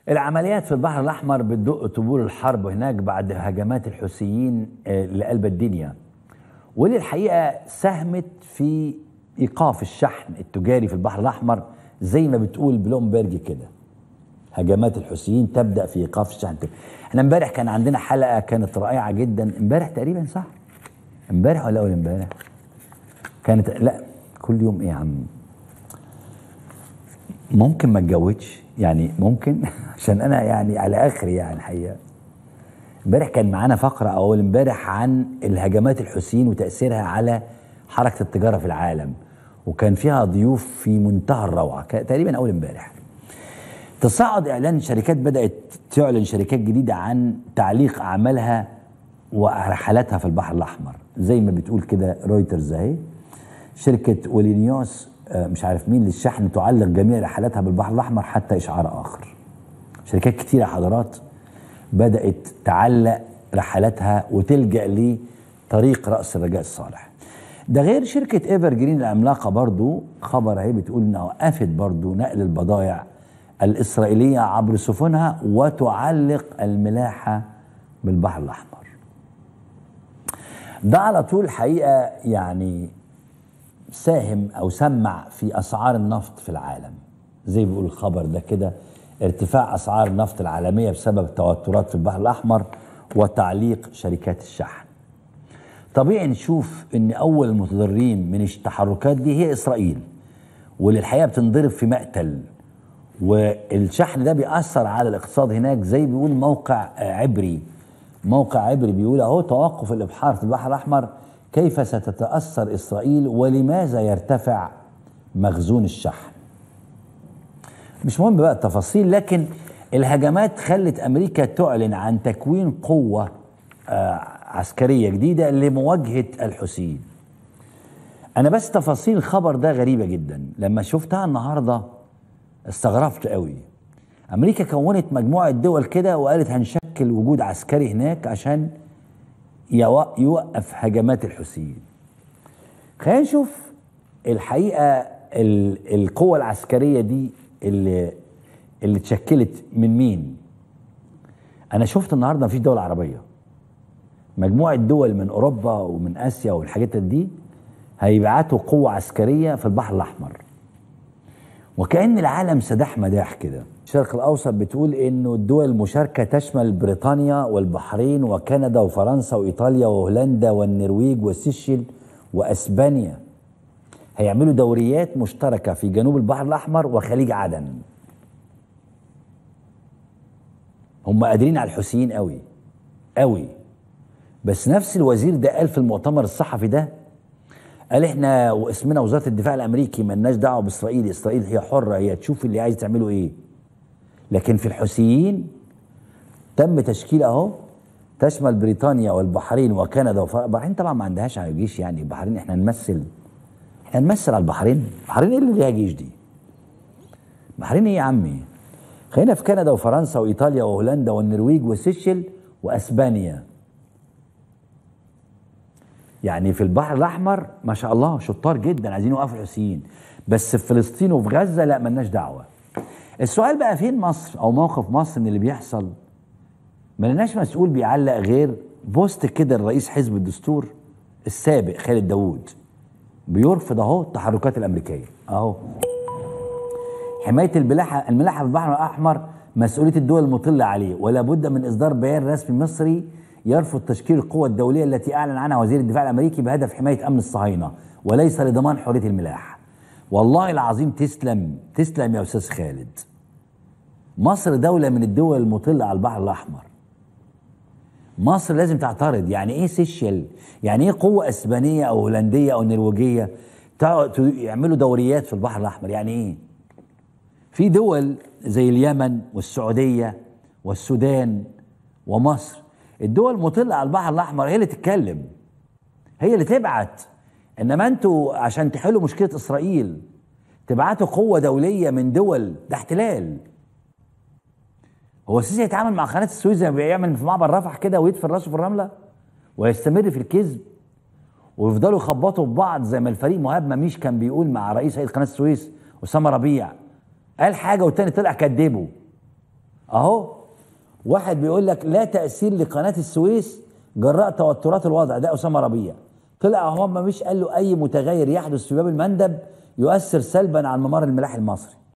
العمليات في البحر الأحمر بتدق طبول الحرب هناك بعد هجمات الحوثيين آه، لقلب الدنيا واللي الحقيقة ساهمت في إيقاف الشحن التجاري في البحر الأحمر زي ما بتقول بلومبرج كده هجمات الحوثيين تبدأ في إيقاف الشحن احنا امبارح كان عندنا حلقة كانت رائعة جدا امبارح تقريبا صح امبارح ولا أول امبارح كانت لا كل يوم ايه يا عم ممكن ما اتجوزش يعني ممكن عشان انا يعني على اخري يعني الحقيقه امبارح كان معانا فقره اول امبارح عن الهجمات الحوثيين وتاثيرها على حركه التجاره في العالم وكان فيها ضيوف في منتهى الروعه كان تقريبا اول امبارح تصاعد اعلان شركات بدات تعلن شركات جديده عن تعليق اعمالها ورحلاتها في البحر الاحمر زي ما بتقول كده رويترز اهي شركه ولينيوس آه، مش عارف مين للشحن تعلق جميع رحلاتها بالبحر الاحمر حتى اشعار اخر شركات كتيره حضرات بدات تعلق رحلاتها وتلجا لطريق راس الرجاء الصالح ده غير شركه ايفر جرين العملاقه برضو خبر اهي بتقول انها وقفت برضو نقل البضائع الاسرائيليه عبر سفنها وتعلق الملاحه بالبحر الاحمر ده على طول حقيقه يعني ساهم او سمع في اسعار النفط في العالم زي بيقول الخبر ده كده ارتفاع اسعار النفط العالميه بسبب التوترات في البحر الاحمر وتعليق شركات الشحن طبيعي نشوف ان اول المتضررين من التحركات دي هي اسرائيل واللي الحقيقه بتنضرب في مقتل والشحن ده بيأثر على الاقتصاد هناك زي بيقول موقع آه، عبري موقع عبري بيقول اهو توقف الابحار في البحر الاحمر كيف ستتاثر اسرائيل ولماذا يرتفع مخزون الشحن مش مهم بقى التفاصيل لكن الهجمات خلت امريكا تعلن عن تكوين قوه آه، عسكريه جديده لمواجهه الحوثيين انا بس تفاصيل الخبر ده غريبه جدا لما شفتها النهارده استغربت قوي امريكا كونت مجموعه دول كده وقالت هنشكل وجود عسكري هناك عشان يو- يوقف هجمات الحوثيين خلينا نشوف الحقيقه ال- القوه العسكريه دي اللي اللي اتشكلت من مين انا شفت النهارده مفيش دوله عربيه مجموعه دول من اوروبا ومن اسيا والحاجات دي هيبعتوا قوه عسكريه في البحر الاحمر وكأن العالم سداح مداح كده الشرق الأوسط بتقول إنه الدول المشاركة تشمل بريطانيا والبحرين وكندا وفرنسا وإيطاليا وهولندا والنرويج والسيشل وأسبانيا هيعملوا دوريات مشتركة في جنوب البحر الأحمر وخليج عدن هم قادرين على الحوثيين قوي قوي بس نفس الوزير ده قال في المؤتمر الصحفي ده قال احنا واسمنا وزاره الدفاع الامريكي ملناش دعوه باسرائيل اسرائيل هي حره هي تشوف اللي عايز تعمله ايه لكن في الحوثيين تم تشكيل اهو تشمل بريطانيا والبحرين وكندا وفرنسا البحرين طبعا ما عندهاش جيش يعني البحرين احنا نمثل احنا نمثل على البحرين البحرين ايه اللي ليها جيش دي البحرين ايه يا عمي خلينا في كندا وفرنسا وايطاليا وهولندا والنرويج والسيشل واسبانيا يعني في البحر الاحمر ما شاء الله شطار جدا عايزين يوقفوا الحوثيين بس في فلسطين وفي غزه لا ملناش دعوه السؤال بقى فين مصر او موقف مصر من اللي بيحصل ما لناش مسؤول بيعلق غير بوست كده الرئيس حزب الدستور السابق خالد داوود بيرفض اهو التحركات الامريكيه اهو حمايه الملاحه الملاحه في البحر الاحمر مسؤوليه الدول المطله عليه ولا بد من اصدار بيان رسمي مصري يرفض تشكيل القوى الدوليه التي اعلن عنها وزير الدفاع الامريكي بهدف حمايه امن الصهاينه وليس لضمان حريه الملاحه والله العظيم تسلم تسلم يا استاذ خالد مصر دوله من الدول المطله على البحر الاحمر مصر لازم تعترض يعني ايه سيشل يعني ايه قوه اسبانيه او هولنديه او نرويجيه تع- ت- يعملوا دوريات في البحر الاحمر يعني ايه في دول زي اليمن والسعوديه والسودان ومصر الدول المطلة على البحر الاحمر هي اللي تتكلم هي اللي تبعت انما انتوا عشان تحلوا مشكله اسرائيل تبعتوا قوه دوليه من دول ده احتلال هو السيسي هيتعامل مع قناه السويس زي ما بيعمل في معبر رفح كده ويدفن راسه في الرمله ويستمر في الكذب ويفضلوا يخبطوا في بعض زي ما الفريق مهاب مميش كان بيقول مع رئيس هيئه قناه السويس اسامه ربيع قال حاجه والتاني طلع كدبه اهو واحد بيقول لك لا تاثير لقناه السويس جراء توترات الوضع ده اسامه ربيع طلع هو ما مش قال له اي متغير يحدث في باب المندب يؤثر سلبا على الممر الملاحي المصري